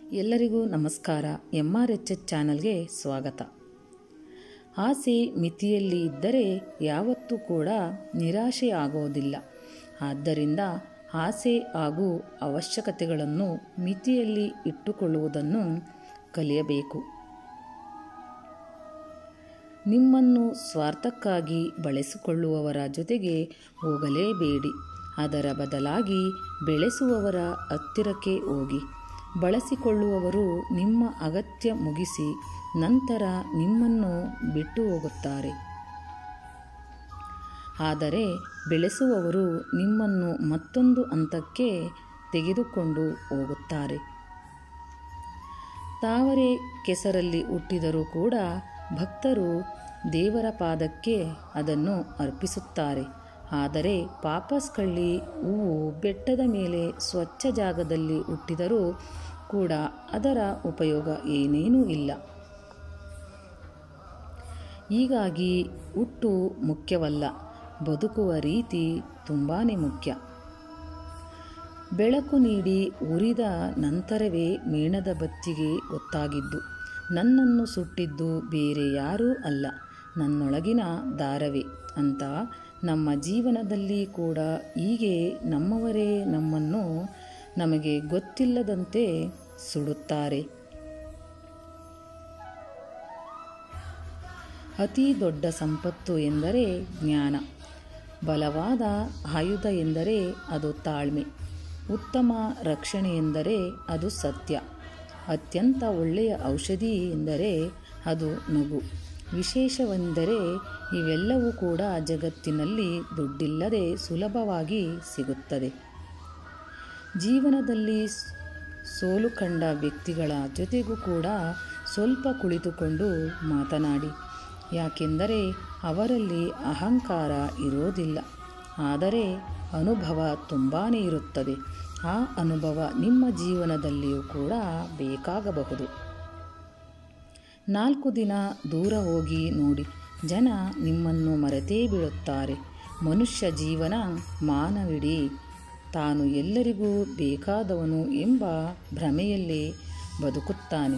ಎಲ್ಲರಿಗೂ ನಮಸ್ಕಾರ M R H H ಚಾನಲ್ಗೆ ಸ್ವಾಗತ ಆಸೆ ಮಿತಿಯಲ್ಲಿ ಇದ್ದರೆ ಯಾವತ್ತೂ ಕೂಡ ನಿರಾಶೆ ಆಗೋದಿಲ್ಲ ಆದ್ದರಿಂದ ಆಸೆ ಹಾಗೂ ಅವಶ್ಯಕತೆಗಳನ್ನು ಮಿತಿಯಲ್ಲಿ ಇಟ್ಟುಕೊಳ್ಳುವುದನ್ನು ಕಲಿಯಬೇಕು ನಿಮ್ಮನ್ನು ಸ್ವಾರ್ಥಕ್ಕಾಗಿ ಬಳಸಿಕೊಳ್ಳುವವರ ಜೊತೆಗೆ ಹೋಗಲೇಬೇಡಿ ಅದರ ಬದಲಾಗಿ ಬೆಳೆಸುವವರ ಹತ್ತಿರಕ್ಕೆ ಹೋಗಿ ಬಳಸಿಕೊಳ್ಳುವವರು ನಿಮ್ಮ ಅಗತ್ಯ ಮುಗಿಸಿ ನಂತರ ನಿಮ್ಮನ್ನು ಬಿಟ್ಟು ಹೋಗುತ್ತಾರೆ ಆದರೆ ಬೆಳೆಸುವವರು ನಿಮ್ಮನ್ನು ಮತ್ತೊಂದು ಹಂತಕ್ಕೆ ತೆಗೆದುಕೊಂಡು ಹೋಗುತ್ತಾರೆ ತಾವರೆ ಕೆಸರಲ್ಲಿ ಹುಟ್ಟಿದರೂ ಕೂಡ ಭಕ್ತರು ದೇವರ ಪಾದಕ್ಕೆ ಅದನ್ನು ಅರ್ಪಿಸುತ್ತಾರೆ ಆದರೆ ಪಾಪಸ್ ಕಳ್ಳಿ ಹೂವು ಬೆಟ್ಟದ ಮೇಲೆ ಸ್ವಚ್ಛ ಜಾಗದಲ್ಲಿ ಹುಟ್ಟಿದರೂ ಕೂಡ ಅದರ ಉಪಯೋಗ ಏನೇನೂ ಇಲ್ಲ ಹೀಗಾಗಿ ಹುಟ್ಟು ಮುಖ್ಯವಲ್ಲ ಬದುಕುವ ರೀತಿ ತುಂಬಾ ಮುಖ್ಯ ಬೆಳಕು ನೀಡಿ ಉರಿದ ನಂತರವೇ ಮೇಣದ ಬತ್ತಿಗೆ ಗೊತ್ತಾಗಿದ್ದು ನನ್ನನ್ನು ಸುಟ್ಟಿದ್ದು ಬೇರೆ ಯಾರೂ ಅಲ್ಲ ನನ್ನೊಳಗಿನ ದಾರವೇ ಅಂತ ನಮ್ಮ ಜೀವನದಲ್ಲಿ ಕೂಡ ಹೀಗೆ ನಮ್ಮವರೇ ನಮ್ಮನ್ನು ನಮಗೆ ಗೊತ್ತಿಲ್ಲದಂತೆ ಸುಡುತ್ತಾರೆ ಅತಿ ದೊಡ್ಡ ಸಂಪತ್ತು ಎಂದರೆ ಜ್ಞಾನ ಬಲವಾದ ಆಯುಧ ಎಂದರೆ ಅದು ತಾಳ್ಮೆ ಉತ್ತಮ ರಕ್ಷಣೆ ಎಂದರೆ ಅದು ಸತ್ಯ ಅತ್ಯಂತ ಒಳ್ಳೆಯ ಔಷಧಿ ಎಂದರೆ ಅದು ನಗು ವಿಶೇಷವೆಂದರೆ ಇವೆಲ್ಲವೂ ಕೂಡ ಜಗತ್ತಿನಲ್ಲಿ ದುಡ್ಡಿಲ್ಲದೆ ಸುಲಭವಾಗಿ ಸಿಗುತ್ತದೆ ಜೀವನದಲ್ಲಿ ಸೋಲು ಕಂಡ ವ್ಯಕ್ತಿಗಳ ಜೊತೆಗೂ ಕೂಡ ಸ್ವಲ್ಪ ಕುಳಿತುಕೊಂಡು ಮಾತನಾಡಿ ಯಾಕೆಂದರೆ ಅವರಲ್ಲಿ ಅಹಂಕಾರ ಇರೋದಿಲ್ಲ ಆದರೆ ಅನುಭವ ತುಂಬಾ ಇರುತ್ತದೆ ಆ ಅನುಭವ ನಿಮ್ಮ ಜೀವನದಲ್ಲಿಯೂ ಕೂಡ ಬೇಕಾಗಬಹುದು ನಾಲ್ಕು ದಿನ ದೂರ ಹೋಗಿ ನೋಡಿ ಜನ ನಿಮ್ಮನ್ನು ಮರೆತೇ ಬೀಳುತ್ತಾರೆ ಮನುಷ್ಯ ಜೀವನ ಮಾನವಿಡಿ ತಾನು ಎಲ್ಲರಿಗೂ ಬೇಕಾದವನು ಎಂಬ ಭ್ರಮೆಯಲ್ಲಿ ಬದುಕುತ್ತಾನೆ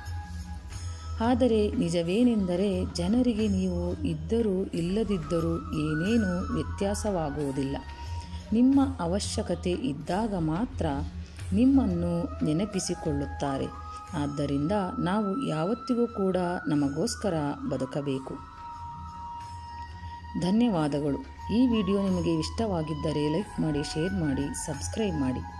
ಆದರೆ ನಿಜವೇನೆಂದರೆ ಜನರಿಗೆ ನೀವು ಇದ್ದರೂ ಇಲ್ಲದಿದ್ದರೂ ಏನೇನೂ ವ್ಯತ್ಯಾಸವಾಗುವುದಿಲ್ಲ ನಿಮ್ಮ ಅವಶ್ಯಕತೆ ಇದ್ದಾಗ ಮಾತ್ರ ನಿಮ್ಮನ್ನು ನೆನಪಿಸಿಕೊಳ್ಳುತ್ತಾರೆ ಆದ್ದರಿಂದ ನಾವು ಯಾವತ್ತಿಗೂ ಕೂಡ ನಮಗೋಸ್ಕರ ಬದುಕಬೇಕು ಧನ್ಯವಾದಗಳು ಈ ವಿಡಿಯೋ ನಿಮಗೆ ಇಷ್ಟವಾಗಿದ್ದರೆ ಲೈಕ್ ಮಾಡಿ ಶೇರ್ ಮಾಡಿ ಸಬ್ಸ್ಕ್ರೈಬ್ ಮಾಡಿ